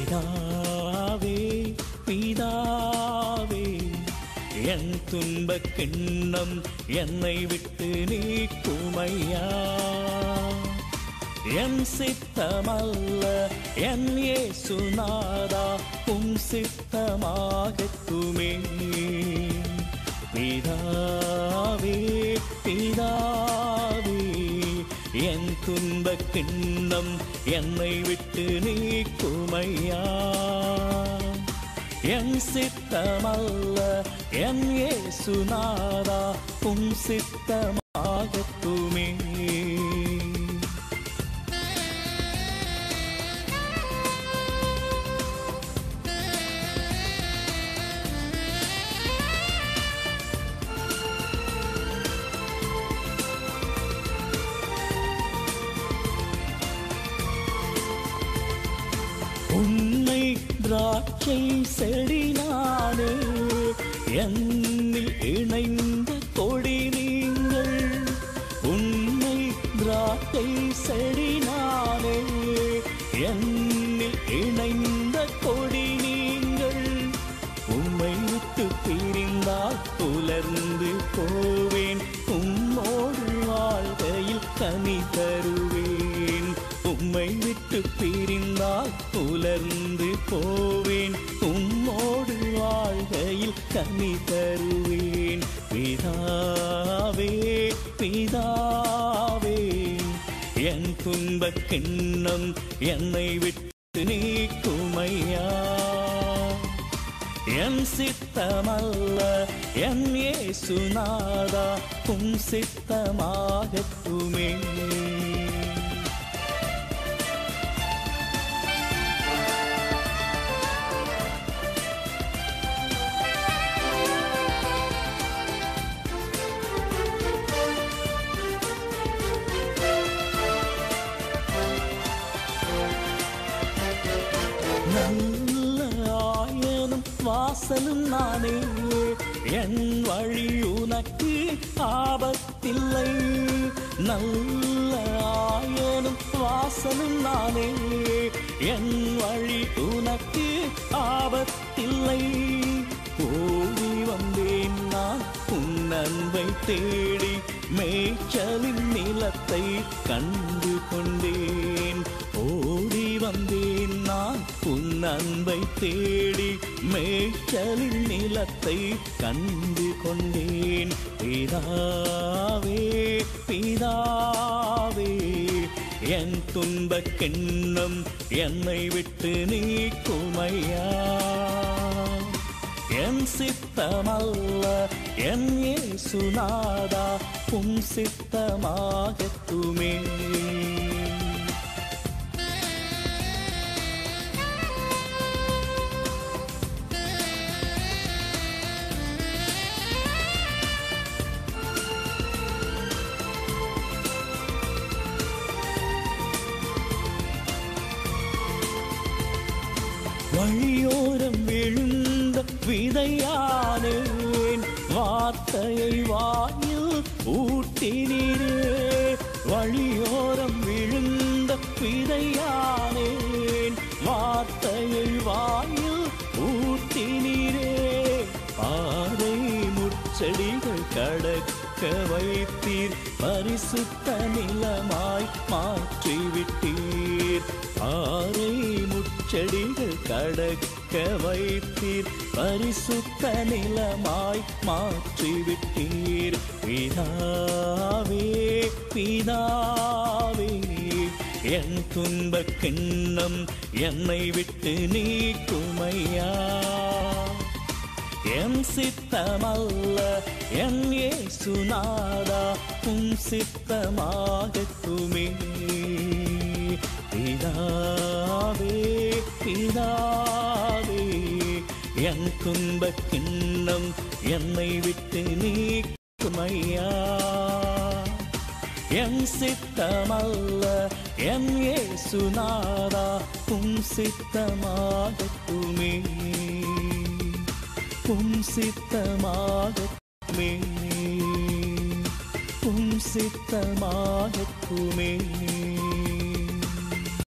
பிதாவே பிதாவே என் துன்பக் கிண்ணம் என்னை விட்டு நீக்குமையா என் சித்தமல்ல என் இயேசுநாதா உம் சித்தமாகட்டுமே பிதாவே பிதாவே என் துன்பக் கிண்ணம் என்னை விட்டு நீக்குமையா என் சித்தமல்ல என் இயேசுநாதா உம் சித்தமாகட்டுமே உன்னை திராட்சை செடினானே என்னில் இணைந்த கொடி நீங்கள் உன்னை திராட்சை செடினானே என்னில் இணைந்த கொடி நீங்கள் உம்மை விட்டு பிரிந்தால் புலர்ந்து போவேன் உம்மோடு வாழ்கையில் கனி தருவேன் உம்மை விட்டு பிரிந்தால் புலர்ந்து போவேன் உம்மோடு வாழ்கையில் கனி தருவேன் பிதாவே பிதாவே என் துன்பக் கிண்ணம் என்னை விட்டு நீக்குமையா என் சித்தமல்ல என் இயேசுநாதா உம் சித்தமாகட்டுமே நல்ல ஆயனும் வாசலும் நானே என் வழி உனக்கு ஆபத்தில்லை நல்ல ஆயனும் வாசலும் நானே என் வழி உனக்கு ஆபத்தில்லை ஓடி வந்தேன் நான் உன் அன்பை தேடி மேய்ச்சலின் நிலத்தை கண்டு கொண்டேன் ஓடி வந்தேன் நான் உன் அன்பை தேடி மேய்ச்சலின் நிலத்தை கண்டு கொண்டேன் பிதாவே பிதாவே என் துன்பக் கிண்ணம் என்னை விட்டு நீக்குமையா என் சித்தமல்ல என் இயேசுநாதா உம் சித்தமாகட்டுமே வழியோரம் விழுந்த விதையானேன் வார்த்தையை வாயில் ஊட்டினீரே வழியோரம் விழுந்த விதையானேன் வார்த்தையை வாயில் ஊட்டினீரே பாறை முச்செடிகள் கடக்க வைத்தீர் பரிசுத்த நிலமாய் மாற்றிவிட்டீர் பாறை முச்செடிகள் கடக்க வைத்தீர் பரிசுத்த நிலமாய் மாற்றிவிட்டீர் பிதாவே பிதாவே என் துன்பக் கிண்ணம் என்னை விட்டு நீக்குமையா என் சித்தமல்ல என் இயேசுநாதா உம் சித்தமாகட்டுமே பிதாவே பிதாவே என் துன்பக் கிண்ணம் என்னை விட்டு நீக்குமையா என் சித்தமல்ல என் இயேசுநாதா உம் சித்தமாகட்டுமே உம் சித்தமாகட்டுமே உம் சித்தமாகட்டுமே